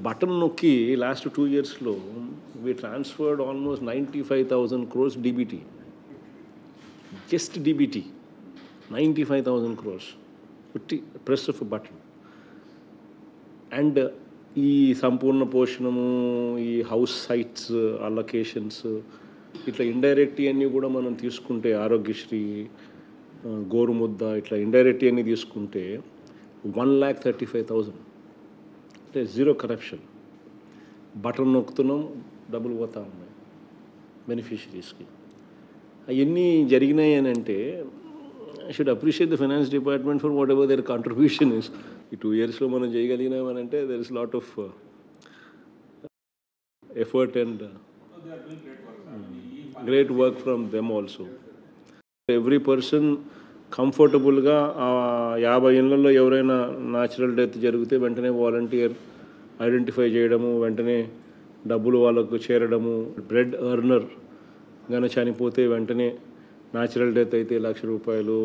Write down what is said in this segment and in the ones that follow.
button నొక్కి last two ఇయర్స్లో we transferred almost ninety five thousand crores DBT just DBT ninety five thousand crores fifty press of button and ఈ సంపూర్ణ పోషణము ఈ house sites allocations ఇట్లా indirect అన్నీ కూడా మనం తీసుకుంటే ఆరోగ్యశ్రీ ఆ, గోరుముద్ద ఇట్లా ఇండైరెక్ట్ అన్నీ తీసుకుంటే one lakh thirty five thousand అంటే జీరో కరప్షన్ బటన్ నొక్కుతున్నాం డబ్బులు పోతా ఉన్నాయి బెనిఫిషరీస్కి అవన్నీ జరిగినాయి అని అంటే I should appreciate the finance department for whatever their contribution is ఈ టూ ఇయర్స్లో మనం చేయగలిగినామని అంటే there is lot of effort and great work from them also every person కంఫర్టబుల్గా ఆ యాభై ఇళ్లలో ఎవరైనా న్యాచురల్ డెత్ జరిగితే వెంటనే వాలంటీర్ ఐడెంటిఫై చేయడము వెంటనే డబ్బులు వాళ్ళకు చేరడము బ్రెడ్ ఎర్నర్ గాన చనిపోతే వెంటనే న్యాచురల్ డెత్ అయితే లక్ష రూపాయలు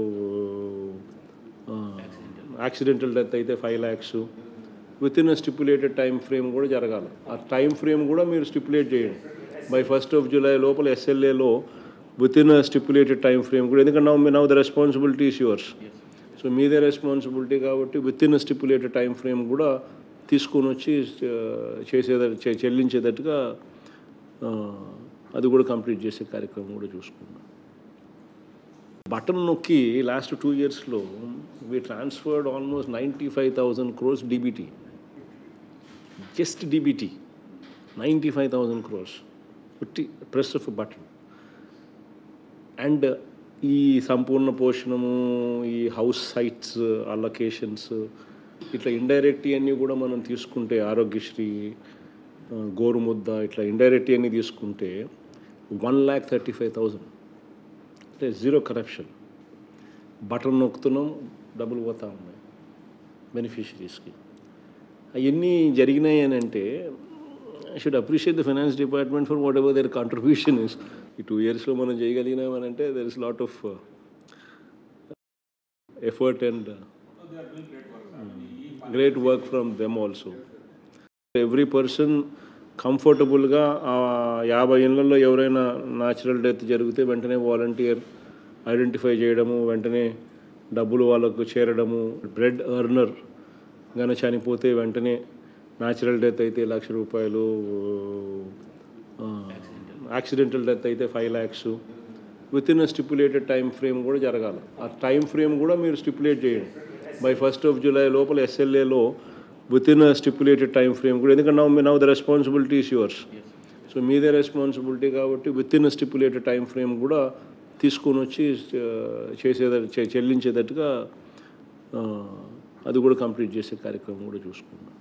యాక్సిడెంటల్ డెత్ అయితే five lakhs within stipulated time frame కూడా జరగాలి ఆ టైం ఫ్రేమ్ కూడా మీరు స్టిపులేట్ చేయండి బై ఫస్ట్ ఆఫ్ జూలై లోపల ఎస్ఎల్ఏలో within stipulated time frame కూడా ఎందుకంటే now now the responsibility is yours so మీదే రెస్పాన్సిబిలిటీ కాబట్టి within stipulated time frame కూడా తీసుకొని వచ్చి చేసేద చె- చెల్లించేటట్టుగా ఆ, అది కూడా కంప్లీట్ చేసే కార్యక్రమం కూడా చూసుకున్నాం బటన్ నొక్కి లాస్ట్ టూ ఇయర్స్లో we transferred almost ninety five thousand crores DBT just DBT ninety five thousand crores fifty press of button and ఈ సంపూర్ణ పోషణము ఈ హౌస్ సైట్స్ అలొకేషన్స్ ఇట్లా ఇండైరెక్ట్ అన్నీ కూడా మనం తీసుకుంటే ఆరోగ్యశ్రీ ఆ, గోరుముద్ద ఇట్లా ఇండైరెక్ట్ అన్నీ తీసుకుంటే one lakh thirty five thousand అంటే జీరో కరప్షన్ బటన్ నొక్కుతున్నాం డబ్బులు పోతా ఉన్నాయి బెనిఫిషరీస్కి అవన్నీ జరిగినాయి అని అంటే I should appreciate the finance department for whatever their contribution is ఈ టూ ఇయర్స్లో మనం చేయగలిగినామని అంటే there is lot of effort and great work from them also every person కంఫర్టబుల్గా ఆ యాభై ఇళ్లలో ఎవరైనా న్యాచురల్ డెత్ జరిగితే వెంటనే వాలంటీర్ ఐడెంటిఫై చేయడము వెంటనే డబ్బులు వాళ్ళకు చేరడము బ్రెడ్ ఎర్నర్ గాన చనిపోతే వెంటనే న్యాచురల్ డెత్ అయితే లక్ష రూపాయలు యాక్సిడెంటల్ డెత్ అయితే five lakhs within stipulated time frame కూడా జరగాలి ఆ టైం ఫ్రేమ్ కూడా మీరు స్టిపులేట్ చేయండి బై ఫస్ట్ ఆఫ్ జూలై లోపల ఎస్ఎల్ఏలో within stipulated time frame కూడా ఎందుకంటే now now the responsibility is yours so మీదే రెస్పాన్సిబిలిటీ కాబట్టి within stipulated time frame కూడా తీసుకొని వచ్చి చేసేద చె- చెల్లించేటట్టుగా ఆ, అది కూడా కంప్లీట్ చేసే కార్యక్రమం కూడా చూసుకున్నాం